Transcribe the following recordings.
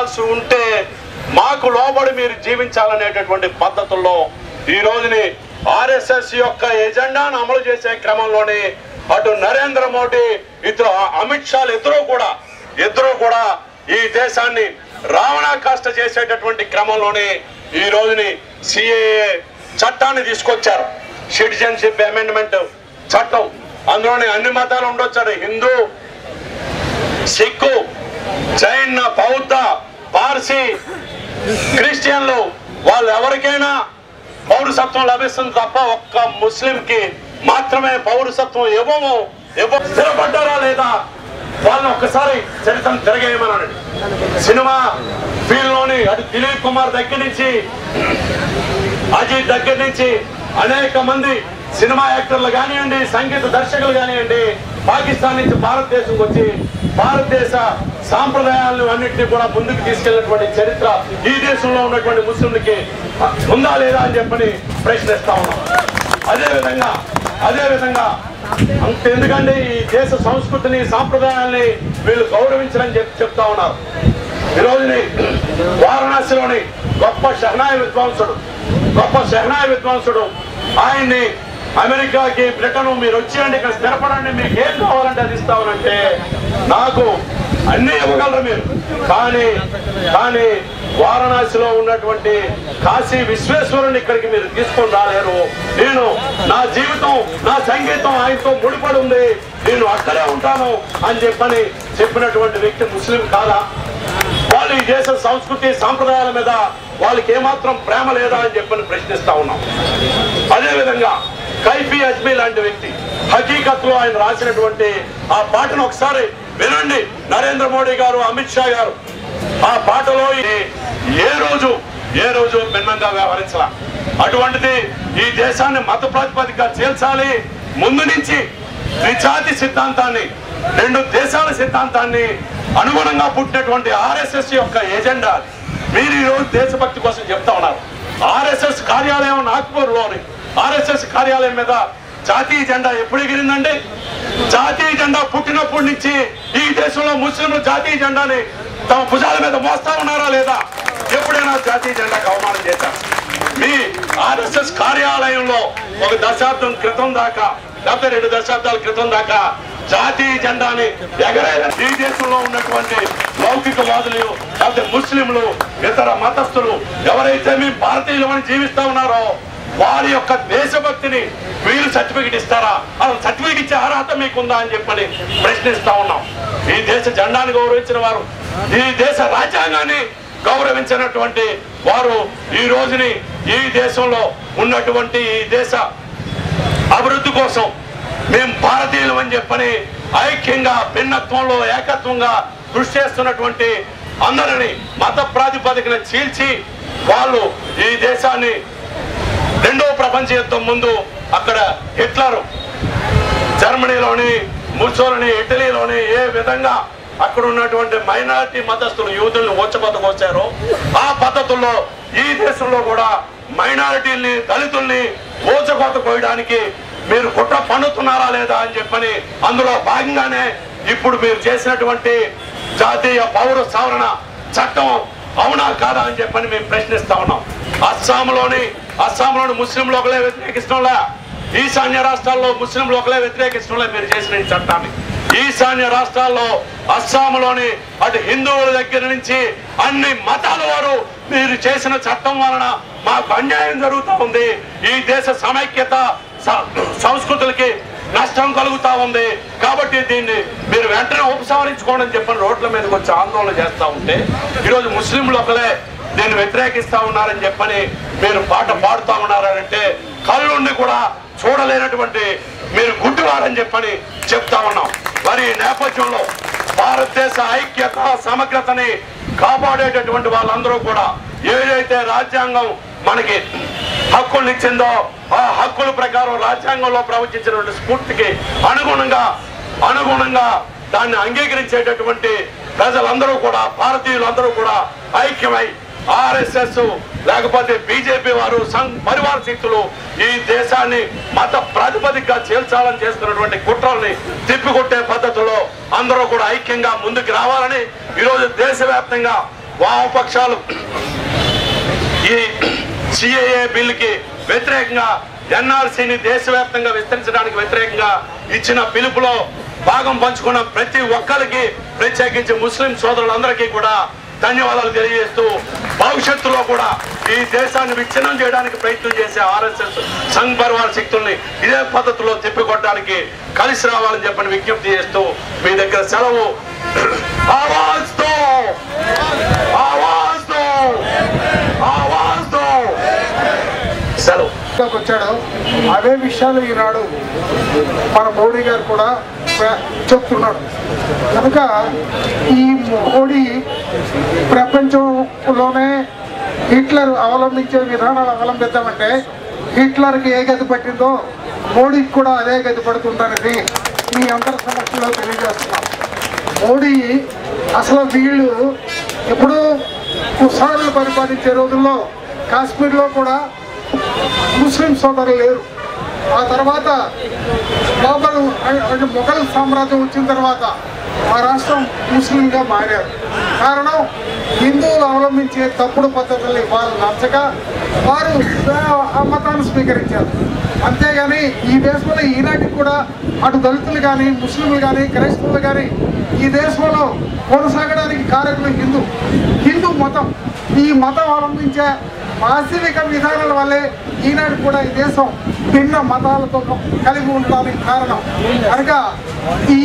జీవించాల్సి ఉంటే మాకు లోబడి మీరు జీవించాలనేటటువంటి పద్ధతుల్లో ఈ రోజుని ఆర్ఎస్ఎస్ యొక్క ఎజెండాను అమలు చేసే క్రమంలోనే అటు నరేంద్ర మోడీ ఇద్దరు అమిత్ షాలు ఇద్దరు కూడా ఇద్దరు కూడా ఈ దేశాన్ని రావణ కాష్ట చేసేటటువంటి క్రమంలోనే ఈ రోజుని సిఏఏ చట్టాన్ని తీసుకొచ్చారు సిటిజన్షిప్ అమెండ్మెంట్ చట్టం అందులోనే అన్ని మతాలు ఉండొచ్చారు హిందూ సిక్కు జైన్ బౌద్ధ పార్సీ క్రిస్టియన్లు వాళ్ళు ఎవరికైనా పౌరసత్వం లభిస్తుంది తప్ప ఒక్క ముస్లింకి మాత్రమే పౌరసత్వం ఇవ్వము ఇవ్వ స్థిరపడ్డారా లేదా వాళ్ళని ఒక్కసారి చరిత్రను తిరగేయమనండి సినిమా ఫీల్డ్ లోని అటు దిలీప్ కుమార్ దగ్గర నుంచి అజిత్ దగ్గర నుంచి అనేక మంది సినిమా యాక్టర్లు కానివ్వండి సంగీత దర్శకులు కానివ్వండి పాకిస్తాన్ నుంచి భారతదేశంకి వచ్చి భారతదేశ సాంప్రదాయాలను అన్నింటినీ కూడా ముందుకు తీసుకెళ్ళినటువంటి చరిత్ర ఈ దేశంలో ఉన్నటువంటి ముస్లింలకి ఉందా లేదా అని చెప్పని ప్రశ్నిస్తా ఉన్నాం అదే విధంగా అదే విధంగా అంత ఎందుకంటే ఈ దేశ సంస్కృతిని సాంప్రదాయాల్ని వీళ్ళు గౌరవించరని చెప్పి చెప్తా ఉన్నారు ఈ రోజుని వారణాసిలోని గొప్ప షహనాయ విద్వాంసుడు గొప్ప షహనాయ విద్వాంసుడు ఆయన్ని అమెరికాకి బ్రిటన్ మీరు వచ్చేయండి ఇక్కడ స్థిరపడండి మీకు ఏం కావాలంటే అది ఇస్తామనంటే నాకు అన్ని ఇవ్వగలరు మీరు కానీ కానీ వారణాసిలో ఉన్నటువంటి కాశీ విశ్వేశ్వరుని ఇక్కడికి మీరు తీసుకొని రాలేరు నేను నా జీవితం నా సంగీతం ఆయనతో ముడిపడి ఉంది నేను అక్కడే ఉంటాను అని చెప్పని చెప్పినటువంటి వ్యక్తి ముస్లిం కాదా వాళ్ళు ఈ దేశ సంస్కృతి సాంప్రదాయాల మీద వాళ్ళకి ఏమాత్రం ప్రేమ లేదా అని చెప్పని ప్రశ్నిస్తా ఉన్నాం అదే విధంగా కైఫీ అజ్మీ లాంటి వ్యక్తి హకీకత్ లో ఆయన రాసినటువంటి ఆ పాటను ఒకసారి వినండి నరేంద్ర మోడీ గారు అమిత్ షా గారు ఆ పాటలో ఈ- ఏ రోజు ఏ రోజు భిన్నంగా వ్యవహరించాల అటువంటిది ఈ దేశాన్ని మత ప్రాతిపదికగా చేల్చాలి ముందు నుంచి ద్విజాతి సిద్ధాంతాన్ని రెండు దేశాల సిద్ధాంతాన్ని అనుగుణంగా పుట్టినటువంటి ఆర్ఎస్ఎస్ యొక్క ఎజెండా అది. మీరు ఈ రోజు దేశభక్తి కోసం చెప్తా ఉన్నారు ఆర్ఎస్ఎస్ కార్యాలయం నాగ్పూర్ లోని ఆర్ఎస్ఎస్ కార్యాలయం మీద జాతీయ జెండా ఎప్పుడు ఎగిరిందండి జాతీయ జెండా పుట్టినప్పటి నుంచి ఈ దేశంలో ముస్లింలు జాతీయ జెండాని తమ భుజాల మీద మోస్తా ఉన్నారా లేదా ఎప్పుడైనా జాతీయ జెండాకు అవమానం చేశారు మీ ఆర్ఎస్ఎస్ కార్యాలయంలో ఒక దశాబ్దం క్రితం దాకా లేకపోతే రెండు దశాబ్దాల క్రితం దాకా జాతీయ జెండాని ఎగరేయాలి ఈ దేశంలో ఉన్నటువంటి లౌకికవాదులు లేకపోతే ముస్లింలు ఇతర మతస్థులు ఎవరైతే మీ భారతీయులు అని జీవిస్తా ఉన్నారో వారి యొక్క దేశభక్తిని మీరు సర్టిఫికెట్ ఇస్తారా అసలు సర్టిఫికెట్ ఇచ్చే అర్హత మీకుందా అని చెప్పని ప్రశ్నిస్తా ఉన్నాం ఈ దేశ జెండాని గౌరవించిన వారు ఈ దేశ రాజ్యాంగాన్ని గౌరవించినటువంటి వారు ఈ రోజుని ఈ దేశంలో ఉన్నటువంటి ఈ దేశ అభివృద్ధి కోసం మేము భారతీయులం అని చెప్పని ఐక్యంగా భిన్నత్వంలో ఏకత్వంగా కృషి చేస్తున్నటువంటి అందరిని మత ప్రాతిపదికన చీల్చి వాళ్ళు ఈ దేశాన్ని రెండో ప్రపంచ యుద్ధం ముందు అక్కడ హిట్లర్ జర్మనీలోని ముసోలిని ఇటలీలోని ఏ విధంగా అక్కడ ఉన్నటువంటి మైనారిటీ మతస్థులు యూదుల్ని ఓచబద్దకొచ్చారో ఆ పద్ధతుల్లో ఈ దేశంలో కూడా మైనారిటీల్ని దళితుల్ని ఓచకొత్త కోయడానికి మీరు కుట్ర పన్నుతున్నారా లేదా అని చెప్పని అందులో భాగంగానే ఇప్పుడు మీరు చేసినటువంటి జాతీయ పౌర సవరణ చట్టం అవునా కాదా అని చెప్పని మేము ప్రశ్నిస్తా ఉన్నాం అస్సాంలోని అస్సాంలోని ముస్లింలు ఒకలే వ్యతిరేకిస్తుండలే ఈశాన్య రాష్ట్రాల్లో ముస్లింలు ఒకలే వ్యతిరేకిస్తుండలే మీరు చేసిన ఈ చట్టాన్ని ఈశాన్య రాష్ట్రాల్లో అస్సాంలోని అటు హిందువుల దగ్గర నుంచి అన్ని మతాల వారు మీరు చేసిన చట్టం వలన మాకు అన్యాయం జరుగుతూ ఉంది ఈ దేశ సమైక్యత స- సంస్కృతులకి నష్టం కలుగుతా ఉంది కాబట్టి దీన్ని మీరు వెంటనే ఉపసంహరించుకోండి అని చెప్పని రోడ్ల మీదకి వచ్చి ఆందోళన చేస్తా ఉంటే ఈరోజు ముస్లింలు ఒకలే దీన్ని వ్యతిరేకిస్తా ఉన్నారని చెప్పని మీరు పాట పాడుతా ఉన్నారంటే కళ్ళుండి కూడా చూడలేనటువంటి మీరు గుడ్డివారని చెప్పని చెప్తా ఉన్నాం మరి ఈ నేపథ్యంలో భారతదేశ ఐక్యత సమగ్రతని కాపాడేటటువంటి వాళ్ళందరూ కూడా ఏదైతే రాజ్యాంగం మనకి హక్కులు ఇచ్చిందో ఆ హక్కుల ప్రకారం రాజ్యాంగంలో ప్రవచించినటువంటి స్ఫూర్తికి అనుగుణంగా అనుగుణంగా దాన్ని అంగీకరించేటటువంటి ప్రజలందరూ కూడా భారతీయులందరూ కూడా ఐక్యమై ఆర్ఎస్ఎస్ లేకపోతే బీజేపీ వారు సంఘ్ పరివార శక్తులు ఈ దేశాన్ని మత ప్రాతిపదికగా చేల్చాలని చేస్తున్నటువంటి కుట్రల్ని తిప్పికొట్టే పద్ధతిలో అందరూ కూడా ఐక్యంగా ముందుకు రావాలని ఈరోజు దేశవ్యాప్తంగా వామపక్షాలు ఈ సిఏఏ బిల్లుకి వ్యతిరేకంగా ఎన్ఆర్సీని దేశవ్యాప్తంగా విస్తరించడానికి వ్యతిరేకంగా ఇచ్చిన పిలుపులో భాగం పంచుకున్న ప్రతి ఒక్కరికి ప్రత్యేకించి ముస్లిం సోదరులందరికీ కూడా ధన్యవాదాలు తెలియజేస్తూ భవిష్యత్తులో కూడా ఈ దేశాన్ని విచ్ఛిన్నం చేయడానికి ప్రయత్నం చేసే ఆర్ఎస్ఎస్ సంఘ్ పరివార శక్తుల్ని ఇదే పద్ధతిలో తిప్పికొట్టడానికి కలిసి రావాలని చెప్పని విజ్ఞప్తి చేస్తూ మీ దగ్గర సెలవు ఆవాజ్ తో ఆవాజ్ తో ఆవాజ్ తో సెలవు లోకి వచ్చాడో అవే విషయాలు ఈనాడు మన మోడీ గారు కూడా ప్ర- చెప్తున్నాడు కనుక ఈ మోడీ ప్రపంచంలోనే హిట్లర్ అవలంబించే విధానాలు అవలంబిద్దామంటే హిట్లర్కి ఏ గది పట్టిందో మోడీకి కూడా అదే గది పడుతుందనేది మీ అందరి సమక్షంలో తెలియజేస్తున్నాం మోడీ అసలు వీళ్ళు ఎప్పుడు కుసారులు పరిపాలించే రోజుల్లో కాశ్మీర్లో కూడా ముస్లిం సోదరులు లేరు ఆ తర్వాత బాబర్ అంటే మొఘల్ సామ్రాజ్యం వచ్చిన తర్వాత ఆ రాష్ట్రం ముస్లింగా మారారు కారణం హిందువులు అవలంబించే తప్పుడు పద్ధతుల్ని వాళ్ళు నచ్చక వారు ఆ మతాన్ని స్వీకరించారు అంతేగాని ఈ దేశంలో ఈనాటికి కూడా అటు దళితులు కానీ ముస్లింలు కానీ క్రైస్తవులు కానీ ఈ దేశంలో కొనసాగడానికి కారకులు హిందూ హిందూ మతం ఈ మతం అవలంబించే వాస్తవిక విధానాల వల్లే ఈనాడు కూడా ఈ దేశం భిన్న మతాలతో కలిగి ఉండడానికి కారణం కనుక ఈ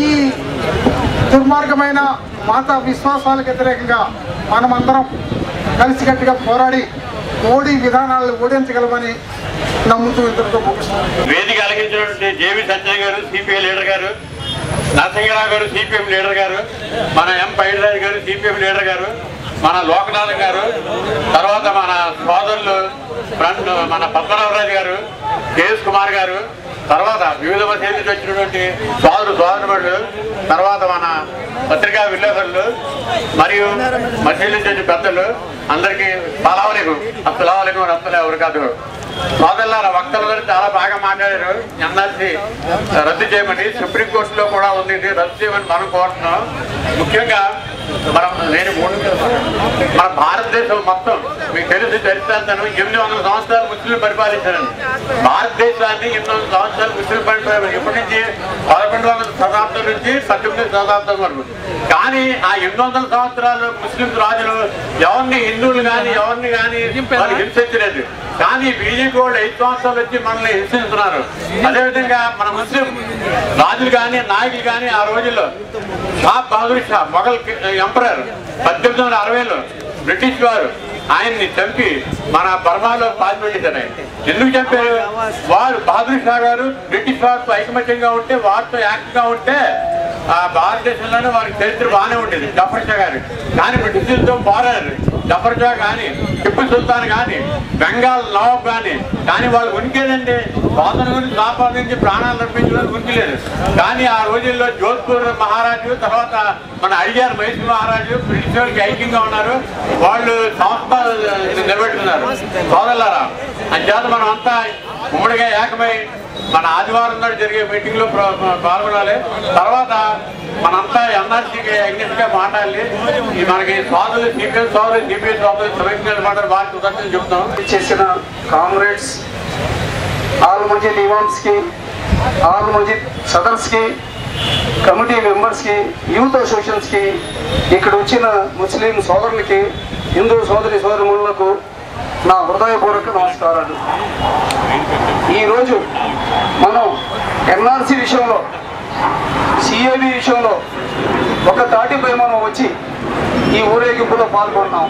దుర్మార్గమైన మత విశ్వాసాలకు వ్యతిరేకంగా మనమందరం కలిసికట్టుగా పోరాడి మోడీ విధానాలను ఓడించగలమని నమ్ముతూ ఇద్దరితో ముగిస్తున్నాం వేదిక అలగించినటువంటి జేవి సంజయ్ గారు సిపిఐ లీడర్ గారు నరసింహరావు గారు సిపిఎం లీడర్ గారు మన ఎం పైడిరాజు గారు సిపిఎం లీడర్ గారు మన లోకనాథ్ గారు తర్వాత మన సోదరులు ఫ్రంట్ మన పద్మనాభరాజు గారు కేఎస్ కుమార్ గారు తర్వాత వివిధ మసీదు నుంచి వచ్చినటువంటి సోదరు సోదరులు తర్వాత మన పత్రికా విలేకరులు మరియు మసీదు నుంచి వచ్చిన పెద్దలు అందరికీ సలావలేకు అస్సలావలేకు రస్తులు ఎవరు కాదు సోదరులారా వక్తలు గారు చాలా బాగా మాట్లాడారు ఎన్ఆర్సీ రద్దు చేయమని సుప్రీంకోర్టులో కూడా ఉంది ఇది రద్దు చేయమని మనం కోరుతున్నాం ముఖ్యంగా మనం నేను మూడు మన భారతదేశం మొత్తం మీకు తెలుసు చరిత్రాంతను ఎనిమిది వందల సంవత్సరాలు ముస్లింలు పరిపాలించారండి భారతదేశాన్ని ఎనిమిది వందల సంవత్సరాలు ముస్లిం పరిపాలన ఎప్పటి నుంచి పదకొండు వందల శతాబ్దం నుంచి పద్దెనిమిది శతాబ్దం వరకు కానీ ఆ ఎనిమిది వందల సంవత్సరాలు ముస్లిం రాజులు ఎవరిని హిందువులు కానీ ఎవరిని కానీ వాళ్ళు హింసించలేదు కానీ బీజేపీ వాళ్ళు ఐదు సంవత్సరాలు వచ్చి మనల్ని హింసిస్తున్నారు అదేవిధంగా మన ముస్లిం రాజులు కానీ నాయకులు కానీ ఆ రోజుల్లో షా బహదూర్ షా మొఘల్ ఎంపరర్ పద్దెనిమిది వందల అరవైలో బ్రిటిష్ వారు ఆయన్ని చంపి మన బర్మాలో పాల్పెట్టారు ఆయన ఎందుకు చంపారు వారు బహదూర్ షా గారు బ్రిటిష్ వారితో ఐకమత్యంగా ఉంటే వారితో యాక్ట్గా ఉంటే ఆ భారతదేశంలోనే వారికి చరిత్ర బాగానే ఉండేది జఫర్ షా గారు కానీ బ్రిటిషులతో పోరాడారు జఫర్ షా కానీ టిప్పు సుల్తాన్ కానీ బెంగాల్ నవాబ్ కానీ కానీ వాళ్ళు ఉనికేదండి స్వాతంత్రం గురించి కాపాడించి ప్రాణాలు అర్పించడానికి ఉనికి లేదు కానీ ఆ రోజుల్లో జోధ్పూర్ మహారాజు తర్వాత మన అడిగారు మైసూర్ మహారాజు బ్రిటిష్ వాళ్ళకి ఐక్యంగా ఉన్నారు వాళ్ళు సంస్థ నిలబెట్టుకున్నారు సోదరులారా అంచేత మనం అంతా ఉమ్మడిగా ఏకమై మన ఆదివారం నాడు జరిగే మీటింగ్ లో ప్ర- పాల్గొనాలి తర్వాత మనంతా ఎన్ఆర్సీకి అగ్నిస్ట్ గా మాట్లాడాలి ఈ మనకి సోదరులు సిపిఎం సోదరులు సిపిఐ సోదరులు సమైక్యంగా మాట్లాడి వారికి కృతజ్ఞతలు చెప్తాం చేసిన కామ్రేడ్స్ ఆల్ మజీద్ ఇమామ్స్ కి ఆల్ మజీద్ సదర్స్ కి కమిటీ మెంబర్స్ కి యూత్ అసోసియేషన్స్ కి ఇక్కడ వచ్చిన ముస్లిం సోదరులకి హిందూ సోదరి సోదరులకు నా హృదయపూర్వక నమస్కారాలు ఈరోజు మనం ఎన్ఆర్సీ విషయంలో సిఏబి విషయంలో ఒక తాటిపై మనం వచ్చి ఈ ఊరేగింపులో పాల్గొన్నాం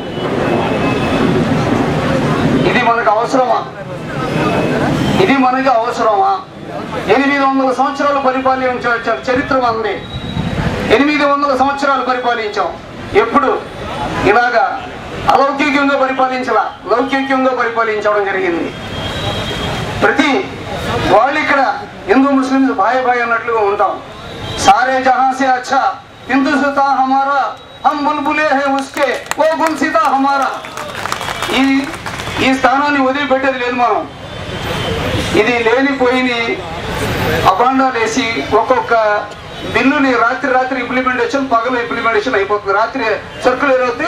ఇది మనకు అవసరమా ఇది మనకి అవసరమా ఎనిమిది వందల సంవత్సరాలు పరిపాలించ చ- చరిత్ర ఉంది ఎనిమిది వందల సంవత్సరాలు పరిపాలించాం ఎప్పుడు ఇలాగా అలౌకికంగా పరిపాలించలా లౌకికంగా పరిపాలించడం జరిగింది ప్రతి వాళ్ళు ఇక్కడ హిందూ ముస్లిమ్స్ భాయ్ భాయ్ అన్నట్లుగా ఉంటాం సారే జహాసే అచ్చా హిందూ సుతా హమారా హమ్ బుల్బులే హే ఉస్కే ఓ గుల్సితా హమారా ఈ ఈ స్థానాన్ని వదిలిపెట్టేది లేదు మనం ఇది లేనిపోయిని అబాండాలు వేసి ఒక్కొక్క బిల్లుని రాత్రి రాత్రి ఇంప్లిమెంటేషన్ పగలు ఇంప్లిమెంటేషన్ అయిపోతుంది రాత్రి సర్కులర్ అవుతే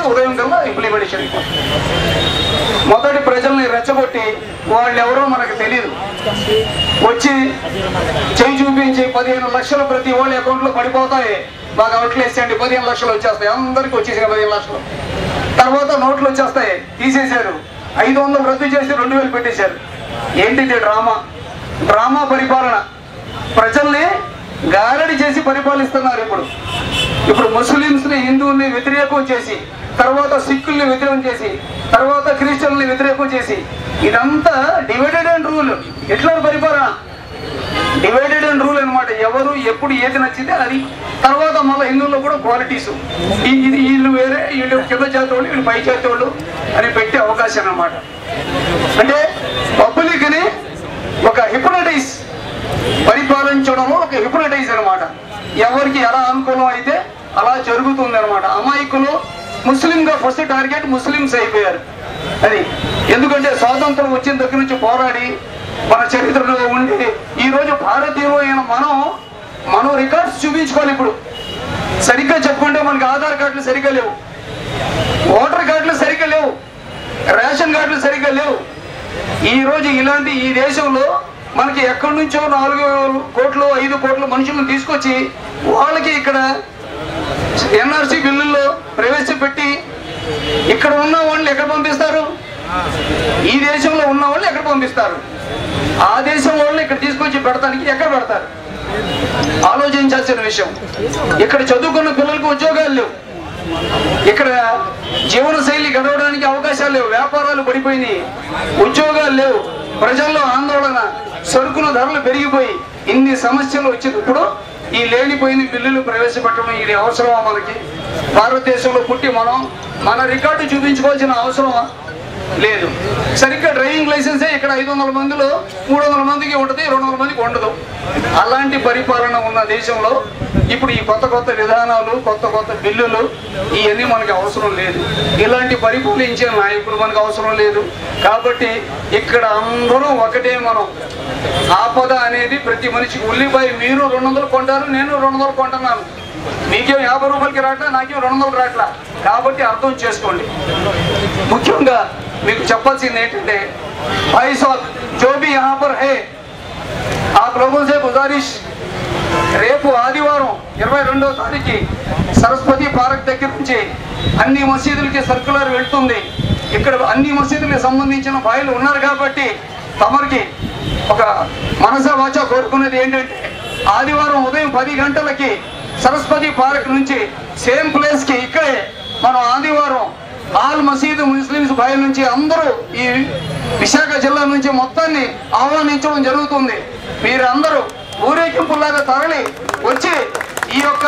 ఉదయం కల్లా ఇంప్లిమెంటేషన్ అయిపోతుంది మొదటి ప్రజల్ని రెచ్చగొట్టి వాళ్ళు ఎవరో మనకు తెలియదు వచ్చి చేయి చూపించి పదిహేను లక్షలు ప్రతి వాళ్ళ అకౌంట్లో పడిపోతాయి బాగా అవుట్లేసేయండి పదిహేను లక్షలు వచ్చేస్తాయి అందరికీ వచ్చేసాయి పదిహేను లక్షలు తర్వాత నోట్లు వచ్చేస్తాయి తీసేశారు ఐదు వందలు రద్దు చేసి రెండు వేలు పెట్టేశారు ఏంటిది డ్రామా డ్రామా పరిపాలన ప్రజల్ని గారడి చేసి పరిపాలిస్తున్నారు ఇప్పుడు ఇప్పుడు ముస్లింస్ని హిందువుల్ని వ్యతిరేకం చేసి తర్వాత సిక్కుల్ని వ్యతిరేకం చేసి తర్వాత క్రిస్టియన్లని వ్యతిరేకం చేసి ఇదంతా డివైడెడ్ అండ్ రూల్ ఎట్లా పరిపాలన డివైడెడ్ అండ్ రూల్ అన్నమాట ఎవరు ఎప్పుడు ఏది నచ్చిందే అది తర్వాత మళ్ళీ హిందువుల్లో కూడా క్వాలిటీస్ ఇది వీళ్ళు వేరే వీళ్ళు కింద జాతి వాళ్ళు వీళ్ళు పై జాతి వాళ్ళు అని పెట్టే అవకాశం అన్నమాట అంటే పబ్లిక్ని ఒక హిప్నటైజ్ పరిపాలించడంలో ఒక హిప్నటైజ్ అన్నమాట ఎవరికి ఎలా అనుకూలం అయితే అలా జరుగుతుంది అనమాట అమాయకులు ముస్లింగా ఫస్ట్ టార్గెట్ ముస్లిమ్స్ అయిపోయారు అది ఎందుకంటే స్వాతంత్రం వచ్చిన దగ్గర నుంచి పోరాడి మన చరిత్రలో ఉండి ఈ రోజు భారతీయులు అయిన మనం మనం రికార్డ్స్ చూపించుకోవాలి ఇప్పుడు సరిగ్గా చెప్పుకుంటే మనకి ఆధార్ కార్డులు సరిగ్గా లేవు ఓటర్ కార్డులు సరిగ్గా లేవు రేషన్ కార్డులు సరిగ్గా లేవు ఈ రోజు ఇలాంటి ఈ దేశంలో మనకి ఎక్కడి నుంచో నాలుగు కోట్లు ఐదు కోట్ల మనుషులను తీసుకొచ్చి వాళ్ళకి ఇక్కడ ఎన్ఆర్సీ బిల్లుల్లో ప్రవేశపెట్టి ఇక్కడ ఉన్న వాళ్ళు ఎక్కడ పంపిస్తారు ఈ దేశంలో ఉన్న వాళ్ళు ఎక్కడ పంపిస్తారు ఆ దేశం వాళ్ళు ఇక్కడ తీసుకొచ్చి పెడతానికి ఎక్కడ పెడతారు ఆలోచించాల్సిన విషయం ఇక్కడ చదువుకున్న పిల్లలకు ఉద్యోగాలు లేవు ఇక్కడ జీవన శైలి గడవడానికి అవకాశాలు లేవు వ్యాపారాలు పడిపోయినాయి ఉద్యోగాలు లేవు ప్రజల్లో ఆందోళన సరుకుల ధరలు పెరిగిపోయి ఇన్ని సమస్యలు వచ్చినప్పుడు ఈ లేనిపోయిన బిల్లులు ప్రవేశపెట్టడం ఇది అవసరమా మనకి భారతదేశంలో పుట్టి మనం మన రికార్డు చూపించుకోవాల్సిన అవసరమా లేదు సరిగ్గా డ్రైవింగ్ లైసెన్సే ఇక్కడ ఐదు వందల మందిలో మూడు వందల మందికి ఉంటుంది రెండు వందల మందికి ఉండదు అలాంటి పరిపాలన ఉన్న దేశంలో ఇప్పుడు ఈ కొత్త కొత్త విధానాలు కొత్త కొత్త బిల్లులు ఇవన్నీ మనకి అవసరం లేదు ఇలాంటి పరిపాలించే నాయకులు మనకు అవసరం లేదు కాబట్టి ఇక్కడ అందరూ ఒకటే మనం ఆపద అనేది ప్రతి మనిషికి ఉల్లిపాయ మీరు రెండు వందలు కొంటారు నేను రెండు వందలు కొంటున్నాను మీకేం యాభై రూపాయలకి రావట్లా నాకేం రెండు వందలు రావట్లా కాబట్టి అర్థం చేసుకోండి ముఖ్యంగా మీకు చెప్పాల్సింది ఏంటంటే भाई साहब जो भी यहाँ पर है आप लोगों से गुजारिश రేపు ఆదివారం ఇరవై రెండవ తారీఖు సరస్వతి పార్క్ దగ్గర నుంచి అన్ని మసీదులకి సర్కులర్ వెళ్తుంది ఇక్కడ అన్ని మసీదులకు సంబంధించిన బాయిలు ఉన్నారు కాబట్టి తమరికి ఒక మనస వాచ కోరుకునేది ఏంటంటే ఆదివారం ఉదయం పది గంటలకి సరస్వతి పార్క్ నుంచి సేమ్ ప్లేస్ కి ఇక్కడే మనం ఆదివారం ఆల్ మసీదు ముస్లిమ్స్ బాయ్ నుంచి అందరూ ఈ విశాఖ జిల్లా నుంచి మొత్తాన్ని ఆహ్వానించడం జరుగుతుంది మీరందరూ ఊరేగింపులాగా తరలి వచ్చి ఈ యొక్క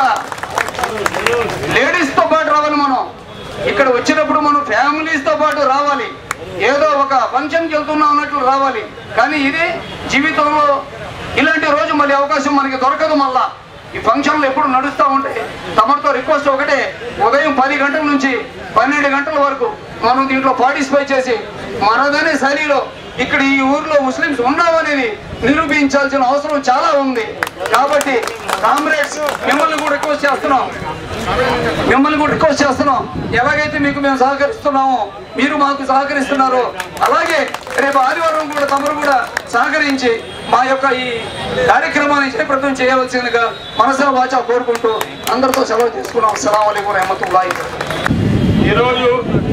లేడీస్ తో పాటు రావాలి మనం ఇక్కడ వచ్చినప్పుడు మనం ఫ్యామిలీస్ తో పాటు రావాలి ఏదో ఒక ఫంక్షన్కి వెళ్తున్నాం అన్నట్లు రావాలి కానీ ఇది జీవితంలో ఇలాంటి రోజు మళ్ళీ అవకాశం మనకి దొరకదు మళ్ళా ఈ ఫంక్షన్లు ఎప్పుడు నడుస్తూ ఉంటాయి తమరితో రిక్వెస్ట్ ఒకటే ఉదయం పది గంటల నుంచి పన్నెండు గంటల వరకు మనం దీంట్లో పార్టిసిపేట్ చేసి మనదనే శైలిలో ఇక్కడ ఈ ఊర్లో ముస్లిమ్స్ ఉన్నామనేది నిరూపించాల్సిన అవసరం చాలా ఉంది కాబట్టి కామ్రేడ్స్ మిమ్మల్ని కూడా రిక్వెస్ట్ చేస్తున్నాం మిమ్మల్ని కూడా రిక్వెస్ట్ చేస్తున్నాం ఎలాగైతే మీకు మేము సహకరిస్తున్నామో మీరు మాకు సహకరిస్తున్నారో అలాగే రేపు ఆదివారం కూడా తమరు కూడా సహకరించి మా యొక్క ఈ కార్యక్రమాన్ని జయప్రదం చేయవలసిందిగా మనసా వాచా కోరుకుంటూ అందరితో సెలవు తీసుకున్నాం అస్సలం అయికం రహమతుల్లాహి ఈరోజు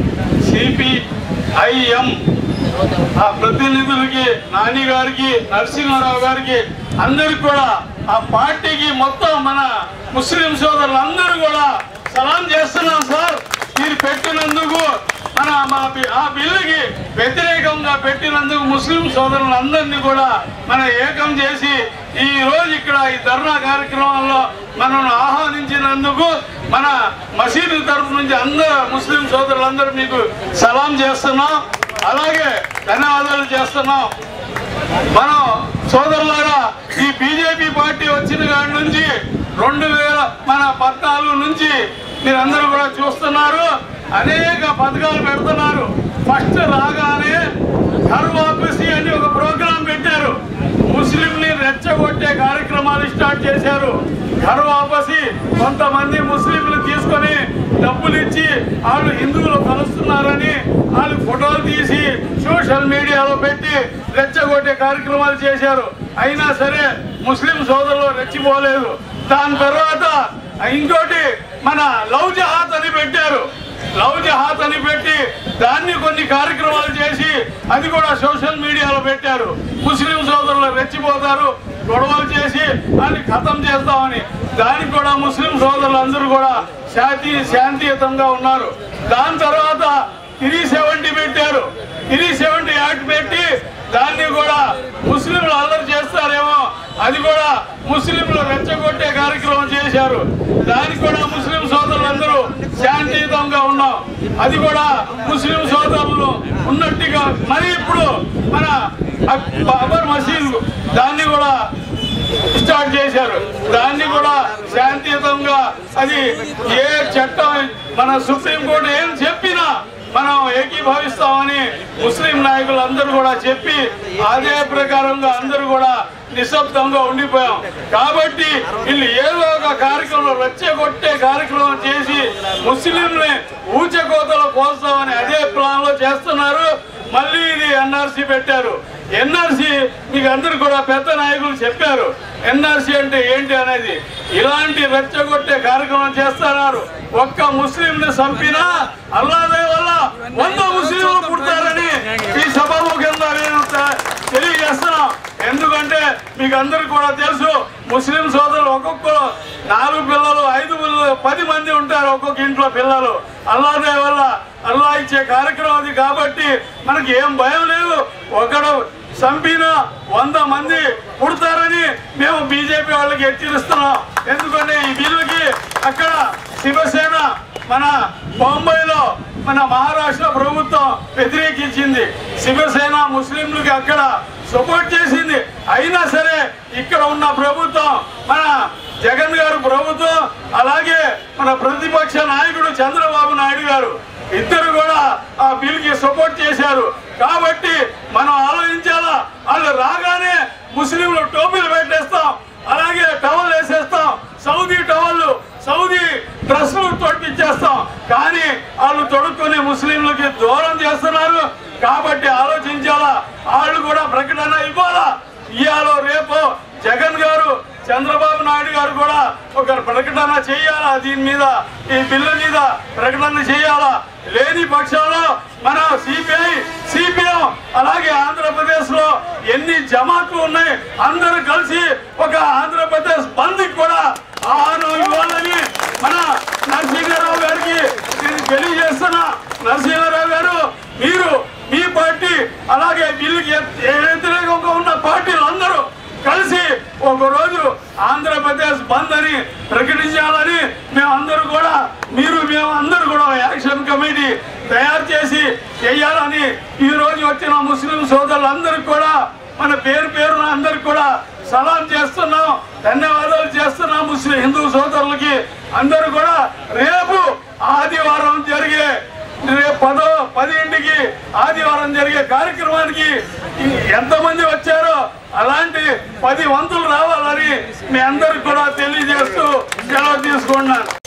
సిపిఐఎం ఆ ప్రతినిధులకి నాని గారికి నరసింహారావు గారికి అందరికి కూడా ఆ పార్టీకి మొత్తం మన ముస్లిం సోదరులందరూ కూడా సలాం చేస్తున్నాం సార్ మీరు పెట్టినందుకు మన మా బి- ఆ బిల్లుకి వ్యతిరేకంగా పెట్టినందుకు ముస్లిం సోదరులందరినీ కూడా మన ఏకం చేసి ఈ రోజు ఇక్కడ ఈ ధర్నా కార్యక్రమంలో మనను ఆహ్వానించినందుకు మన మసీదు తరఫు నుంచి అందరూ ముస్లిం సోదరులందరూ మీకు సలాం చేస్తున్నాం అలాగే ధన్యవాదాలు చేస్తున్నాం మనం సోదరులారా ఈ బీజేపీ పార్టీ వచ్చిన కాడి నుంచి రెండు వేల మన పద్నాలుగు నుంచి మీరందరూ కూడా చూస్తున్నారు అనేక పథకాలు పెడుతున్నారు ఫస్ట్ రాగానే ఘర్ వాపసి అని ఒక ప్రోగ్రాం పెట్టారు ముస్లింని రెచ్చగొట్టే కార్యక్రమాలు స్టార్ట్ చేశారు ఘర్ వాపసి కొంతమంది ముస్లింలు తీసుకొని డబ్బులు ఇచ్చి వాళ్ళు హిందువులు కలుస్తున్నారని వాళ్ళు ఫోటోలు తీసి సోషల్ మీడియాలో పెట్టి రెచ్చగొట్టే కార్యక్రమాలు చేశారు అయినా సరే ముస్లిం సోదరులు రెచ్చిపోలేదు దాని తర్వాత ఇంకోటి మన లవ్ జహాత్ అని పెట్టారు లవ్ జహాత్ అని పెట్టి దాన్ని కొన్ని కార్యక్రమాలు చేసి అది కూడా సోషల్ మీడియాలో పెట్టారు ముస్లిం సోదరులు రెచ్చిపోతారు గొడవలు చేసి దాన్ని ఖతం చేస్తామని దానికి కూడా ముస్లిం సోదరులు అందరూ కూడా శాంతి శాంతియుతంగా ఉన్నారు దాని తర్వాత త్రీ సెవెంటీ పెట్టారు త్రీ సెవెంటీ యాక్ట్ పెట్టి దాన్ని కూడా ముస్లింలు అల్లరి చేస్తారేమో అది కూడా ముస్లింలు రెచ్చగొట్టే కార్యక్రమం చేశారు దానికి కూడా ముస్లిం సోదరులందరూ శాంతియుతంగా ఉన్నాం అది కూడా ముస్లిం సోదరులు ఉన్నట్టుగా మరి ఇప్పుడు మన అక్- బాబర్ మసీద్ దాన్ని కూడా స్టార్ట్ చేశారు దాన్ని కూడా శాంతియుతంగా అది ఏ చట్టం మన సుప్రీంకోర్టు ఏం చెప్పినా మనం ఏకీభవిస్తామని ముస్లిం నాయకులు అందరూ కూడా చెప్పి అదే ప్రకారంగా అందరూ కూడా నిశ్శబ్దంగా ఉండిపోయాం కాబట్టి వీళ్ళు ఏదో ఒక కార్యక్రమం రెచ్చగొట్టే కార్యక్రమం చేసి ముస్లింని ఊచకోతలో కోస్తామని అదే ప్లాన్ లో చేస్తున్నారు మళ్ళీ ఇది ఎన్ఆర్సీ పెట్టారు ఎన్ఆర్సీ మీకు అందరు కూడా పెద్ద నాయకులు చెప్పారు ఎన్ఆర్సీ అంటే ఏంటి అనేది ఇలాంటి రెచ్చగొట్టే కార్యక్రమం చేస్తున్నారు ఒక్క ముస్లింని చంపినా అల్లాదే వల్ల వంద ముస్లింలు పుడతారని ఈ సభాముఖంగా నేను తె- తెలియజేస్తున్నాం ఎందుకంటే మీకు అందరికి కూడా తెలుసు ముస్లిం సోదరులు ఒక్కొక్కరు నాలుగు పిల్లలు ఐదు పిల్లలు పది మంది ఉంటారు ఒక్కొక్క ఇంట్లో పిల్లలు అల్లాదే వల్ల అల్లా ఇచ్చే కార్యక్రమం అది కాబట్టి మనకి ఏం భయం లేదు ఒకడు చంపిన వంద మంది పుడతారని మేము బీజేపీ వాళ్ళకి హెచ్చరిస్తున్నాం ఎందుకంటే ఈ బిల్లుకి అక్కడ శివసేన మన బొంబాయిలో మన మహారాష్ట్ర ప్రభుత్వం వ్యతిరేకించింది శివసేన ముస్లింలకి అక్కడ సపోర్ట్ చేసింది అయినా సరే ఇక్కడ ఉన్న ప్రభుత్వం మన జగన్ గారు ప్రభుత్వం అలాగే మన ప్రతిపక్ష నాయకుడు చంద్రబాబు నాయుడు గారు ఇద్దరు కూడా ఆ బిల్ కి సపోర్ట్ చేశారు కాబట్టి మనం ఆలోచించాలా వాళ్ళు రాగానే ముస్లింలు టోపీలు పెట్టేస్తాం అలాగే టవల్ వేసేస్తాం సౌదీ టవల్ సౌదీ డ్రెస్సులు తొడిపించేస్తాం కానీ వాళ్ళు తొడుక్కుని ముస్లింలకి దూరం చేస్తున్నారు కాబట్టి ఆలోచించాలా వాళ్ళు కూడా ప్రకటన ఇవ్వాలా ఇవాళ రేపు జగన్ గారు చంద్రబాబు నాయుడు గారు కూడా ఒక ప్రకటన చేయాలా దీని మీద ఈ బిల్లు మీద ప్రకటన చేయాలా లేని పక్షంలో మన సిపిఐ సిపిఎం అలాగే ఆంధ్రప్రదేశ్ లో ఎన్ని జమాట్లు ఉన్నాయి అందరూ కలిసి ఒక ఆంధ్రప్రదేశ్ బంద్ కూడా ఆహ్వానం ఇవ్వాలని మన నరసింహారావు గారికి నేను తెలియజేస్తున్నా నరసింహారావు గారు మీరు మీ పార్టీ అలాగే బిల్లుకి వ్యతిరేకంగా ఉన్న పార్టీలు అందరూ కలిసి ఒక రోజు ఆంధ్రప్రదేశ్ బంద్ అని ప్రకటించాలని మేమందరూ కూడా మీరు మేము అందరూ కూడా యాక్షన్ కమిటీ తయారు చేసి చేయాలని ఈ రోజు వచ్చిన ముస్లిం సోదరులందరికీ కూడా మన పేరు పేరున అందరికి కూడా సలాం చేస్తున్నాం ధన్యవాదాలు చేస్తున్నాం ముస్లిం హిందూ సోదరులకి అందరూ కూడా రేపు ఆదివారం జరిగే రేపు పదో పదింటికి ఆదివారం జరిగే కార్యక్రమానికి ఎంతమంది వచ్చారో అలాంటి పది వంతులు రావాలని మీ అందరికి కూడా తెలియజేస్తూ సెలవు తీసుకున్నాను